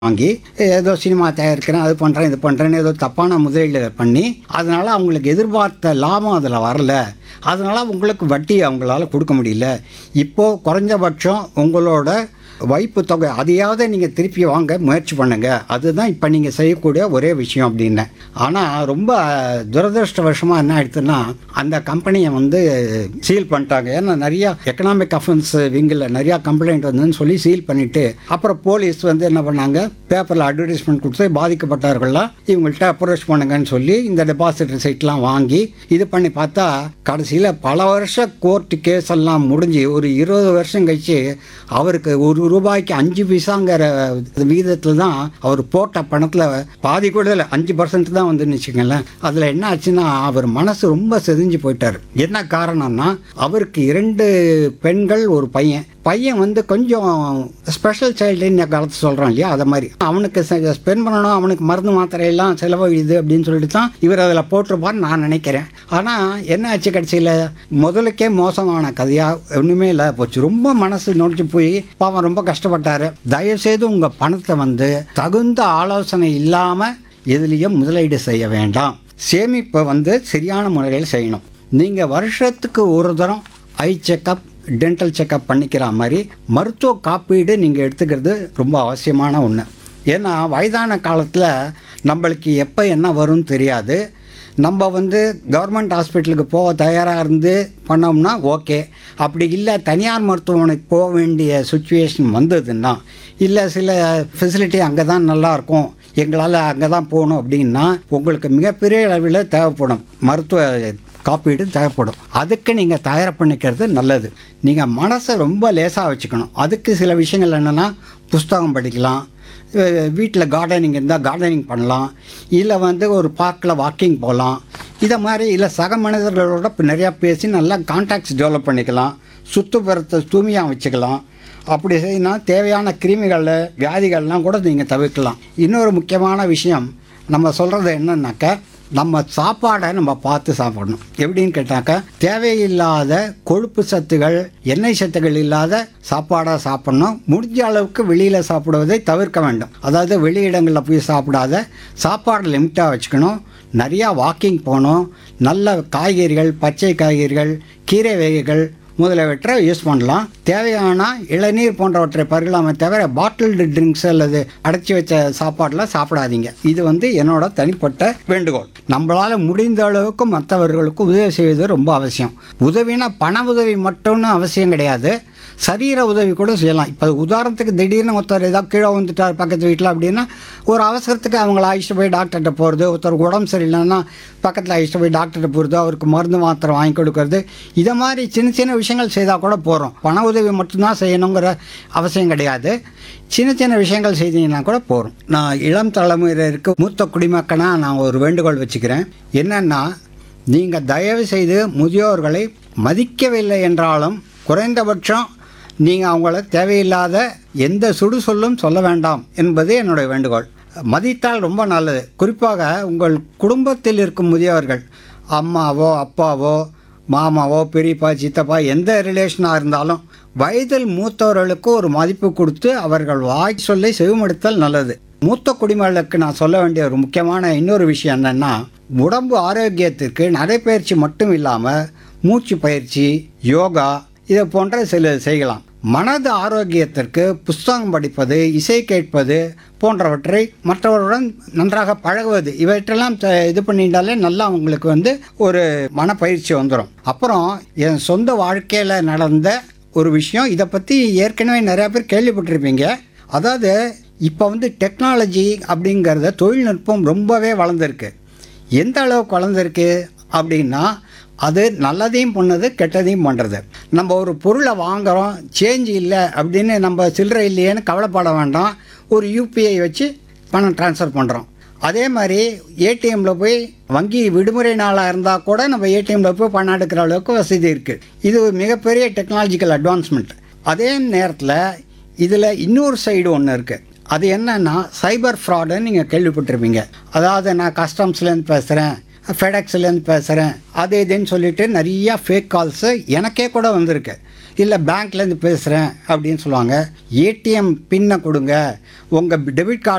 வாங்கி ஏதோ சினிமா தயாரிக்கிறேன் அது பண்ணுறேன் இது பண்ணுறேன்னு ஏதோ தப்பான முதலீடு பண்ணி அதனால அவங்களுக்கு எதிர்பார்த்த லாபம் அதில் வரல அதனால உங்களுக்கு வட்டி அவங்களால கொடுக்க முடியல இப்போது குறைஞ்சபட்சம் உங்களோட வைப்பு தொகை அதையாவது நீங்கள் திருப்பி வாங்க முயற்சி பண்ணுங்க அதுதான் இப்போ நீங்கள் செய்யக்கூடிய ஒரே விஷயம் அப்படின்னேன் ஆனால் ரொம்ப துரதிருஷ்டவசமாக என்ன ஆயிடுச்சுன்னா அந்த கம்பெனியை வந்து சீல் பண்ணிட்டாங்க ஏன்னா நிறையா எக்கனாமிக் அஃபென்ஸ் விங்கில் நிறையா கம்ப்ளைண்ட் வந்ததுன்னு சொல்லி சீல் பண்ணிட்டு அப்புறம் போலீஸ் வந்து என்ன பண்ணாங்க பேப்பரில் அட்வர்டைஸ்மெண்ட் கொடுத்து பாதிக்கப்பட்டவர்கள்லாம் இவங்கள்ட்ட அப்ரோச் பண்ணுங்கன்னு சொல்லி இந்த டெபாசிட் ரிசைட்லாம் வாங்கி இது பண்ணி பார்த்தா கடைசியில் பல வருஷ கோர்ட்டு கேஸ் எல்லாம் முடிஞ்சு ஒரு இருபது வருஷம் கழிச்சு அவருக்கு ஒரு ரூபாய்க்கு அஞ்சு பைசாங்கிற விகிதத்தில் தான் அவர் போட்ட பணத்தில் பாதி கூட இல்லை அஞ்சு பர்சன்ட் தான் வந்து வச்சுக்கோங்களேன் அதில் என்ன ஆச்சுன்னா அவர் மனசு ரொம்ப செதிஞ்சு போயிட்டார் என்ன காரணம்னா அவருக்கு இரண்டு பெண்கள் ஒரு பையன் பையன் வந்து கொஞ்சம் ஸ்பெஷல் சைல்டுன்னு காலத்து சொல்கிறோம் இல்லையா அதை மாதிரி அவனுக்கு ஸ்பெண்ட் பண்ணணும் அவனுக்கு மருந்து மாத்திரையெல்லாம் செலவழியுது அப்படின்னு சொல்லிட்டு தான் இவர் அதில் போட்டிருப்பார்னு நான் நினைக்கிறேன் ஆனால் என்ன ஆச்சு கடைசியில் முதலுக்கே மோசமான கதையாக ஒன்றுமே இல்லை போச்சு ரொம்ப மனசு நொடிச்சு போய் பாவம் ரொம்ப கஷ்டப்பட்டாரு தயவுசெய்து உங்கள் பணத்தை வந்து தகுந்த ஆலோசனை இல்லாமல் எதுலேயும் முதலீடு செய்ய வேண்டாம் சேமிப்பை வந்து சரியான முறையில் செய்யணும் நீங்கள் வருஷத்துக்கு ஒரு தரம் ஐ செக்கப் டென்டல் செக்கப் பண்ணிக்கிற மாதிரி மருத்துவ காப்பீடு நீங்கள் எடுத்துக்கிறது ரொம்ப அவசியமான ஒன்று ஏன்னா வயதான காலத்தில் நம்மளுக்கு எப்போ என்ன வரும்னு தெரியாது நம்ம வந்து கவர்மெண்ட் ஹாஸ்பிட்டலுக்கு போக தயாராக இருந்து பண்ணோம்னா ஓகே அப்படி இல்லை தனியார் மருத்துவமனைக்கு போக வேண்டிய சுச்சுவேஷன் வந்ததுன்னா இல்லை சில ஃபெசிலிட்டி அங்கே தான் நல்லாயிருக்கும் எங்களால் அங்கே தான் போகணும் அப்படின்னா உங்களுக்கு மிகப்பெரிய அளவில் தேவைப்படும் மருத்துவ காப்பீடு தேவைப்படும் அதுக்கு நீங்கள் தயார் பண்ணிக்கிறது நல்லது நீங்கள் மனசை ரொம்ப லேசாக வச்சுக்கணும் அதுக்கு சில விஷயங்கள் என்னென்னா புஸ்தகம் படிக்கலாம் வீட்டில் கார்டனிங் இருந்தால் கார்டனிங் பண்ணலாம் இல்லை வந்து ஒரு பார்க்கில் வாக்கிங் போகலாம் இதை மாதிரி இல்லை சக மனிதர்களோட இப்ப நிறையா பேசி நல்லா கான்டாக்ட்ஸ் டெவலப் பண்ணிக்கலாம் சுற்றுப்புறத்தை தூய்மையாக வச்சுக்கலாம் அப்படி செய்யினா தேவையான கிருமிகள் வியாதிகள்லாம் கூட நீங்கள் தவிர்க்கலாம் இன்னொரு முக்கியமான விஷயம் நம்ம சொல்கிறது என்னன்னாக்க நம்ம சாப்பாடை நம்ம பார்த்து சாப்பிடணும் எப்படின்னு கேட்டாக்கா தேவையில்லாத கொழுப்பு சத்துகள் எண்ணெய் சத்துகள் இல்லாத சாப்பாடாக சாப்பிடணும் முடிஞ்ச அளவுக்கு வெளியில் சாப்பிடுவதை தவிர்க்க வேண்டும் அதாவது வெளியிடங்களில் போய் சாப்பிடாத சாப்பாடு லிமிட்டாக வச்சுக்கணும் நிறையா வாக்கிங் போகணும் நல்ல காய்கறிகள் பச்சை காய்கறிகள் கீரை வகைகள் முதலியவற்றை யூஸ் பண்ணலாம் தேவையான இளநீர் போன்றவற்றை பருகலாமே தவிர பாட்டில்டு ட்ரிங்க்ஸ் அல்லது அடைச்சி வச்ச சாப்பாடெலாம் சாப்பிடாதீங்க இது வந்து என்னோட தனிப்பட்ட வேண்டுகோள் நம்மளால் முடிந்த அளவுக்கு மற்றவர்களுக்கு உதவி செய்வது ரொம்ப அவசியம் உதவினா பண உதவி மட்டும்னு அவசியம் கிடையாது சரீர உதவி கூட செய்யலாம் இப்போ உதாரணத்துக்கு திடீர்னு ஒருத்தர் ஏதாவது கீழே வந்துட்டார் பக்கத்து வீட்டில் அப்படின்னா ஒரு அவசரத்துக்கு அவங்கள அழைச்சிட்டு போய் டாக்டர்கிட்ட போகிறது ஒருத்தருக்கு உடம்பு சரியில்லைன்னா பக்கத்தில் அழைச்சிட்டு போய் டாக்டர்கிட்ட போகிறது அவருக்கு மருந்து மாத்திரை வாங்கி கொடுக்கறது இதை மாதிரி சின்ன சின்ன விஷயங்கள் செய்தால் கூட போகிறோம் பண உதவி மட்டும்தான் செய்யணுங்கிற அவசியம் கிடையாது சின்ன சின்ன விஷயங்கள் செய்தீங்கன்னா கூட போகிறோம் நான் இளம் தலைமுறையினருக்கு மூத்த குடிமக்கனாக நான் ஒரு வேண்டுகோள் வச்சுக்கிறேன் என்னென்னா நீங்கள் தயவு செய்து முதியோர்களை மதிக்கவில்லை என்றாலும் குறைந்தபட்சம் நீங்கள் அவங்கள தேவையில்லாத எந்த சுடு சொல்லும் சொல்ல வேண்டாம் என்பது என்னுடைய வேண்டுகோள் மதித்தால் ரொம்ப நல்லது குறிப்பாக உங்கள் குடும்பத்தில் இருக்கும் முதியவர்கள் அம்மாவோ அப்பாவோ மாமாவோ பெரியப்பா சித்தப்பா எந்த ரிலேஷனாக இருந்தாலும் வயதில் மூத்தவர்களுக்கு ஒரு மதிப்பு கொடுத்து அவர்கள் வாய் சொல்லை செவிமடுத்தல் நல்லது மூத்த குடிமகளுக்கு நான் சொல்ல வேண்டிய ஒரு முக்கியமான இன்னொரு விஷயம் என்னென்னா உடம்பு ஆரோக்கியத்திற்கு நடைப்பயிற்சி மட்டும் இல்லாமல் மூச்சு பயிற்சி யோகா இதை போன்ற சில செய்யலாம் மனது ஆரோக்கியத்திற்கு புஸ்தகம் படிப்பது இசை கேட்பது போன்றவற்றை மற்றவருடன் நன்றாக பழகுவது இவற்றெல்லாம் த- இது பண்ணிட்டாலே நல்லா உங்களுக்கு வந்து ஒரு மனப்பயிற்சி வந்துடும் அப்புறம் என் சொந்த வாழ்க்கையில் நடந்த ஒரு விஷயம் இதை பற்றி ஏற்கனவே நிறையா பேர் கேள்விப்பட்டிருப்பீங்க அதாவது இப்போ வந்து டெக்னாலஜி அப்படிங்கிறத தொழில்நுட்பம் ரொம்பவே வளர்ந்துருக்கு எந்த அளவுக்கு வளர்ந்துருக்கு அப்படின்னா அது நல்லதையும் பண்ணுது கெட்டதையும் பண்ணுறது நம்ம ஒரு பொருளை வாங்குகிறோம் சேஞ்ச் இல்லை அப்படின்னு நம்ம சில்லறை இல்லையேன்னு கவலைப்பட வேண்டாம் ஒரு யூபிஐ வச்சு பணம் ட்ரான்ஸ்ஃபர் பண்ணுறோம் அதே மாதிரி ஏடிஎம்மில் போய் வங்கி விடுமுறை நாளாக இருந்தால் கூட நம்ம ஏடிஎம்மில் போய் பணம் எடுக்கிற அளவுக்கு வசதி இருக்குது இது ஒரு மிகப்பெரிய டெக்னாலஜிக்கல் அட்வான்ஸ்மெண்ட் அதே நேரத்தில் இதில் இன்னொரு சைடு ஒன்று இருக்குது அது என்னன்னா சைபர் ஃப்ராடுன்னு நீங்கள் கேள்விப்பட்டிருப்பீங்க அதாவது நான் கஸ்டம்ஸ்லேருந்து பேசுகிறேன் ஃபெடெக்ஸ்லேருந்து பேசுகிறேன் அது இதுன்னு சொல்லிட்டு நிறையா ஃபேக் கால்ஸு எனக்கே கூட வந்திருக்கு இல்லை பேங்க்லேருந்து பேசுகிறேன் அப்படின்னு சொல்லுவாங்க ஏடிஎம் பின்னை கொடுங்க உங்கள் டெபிட் கார்டு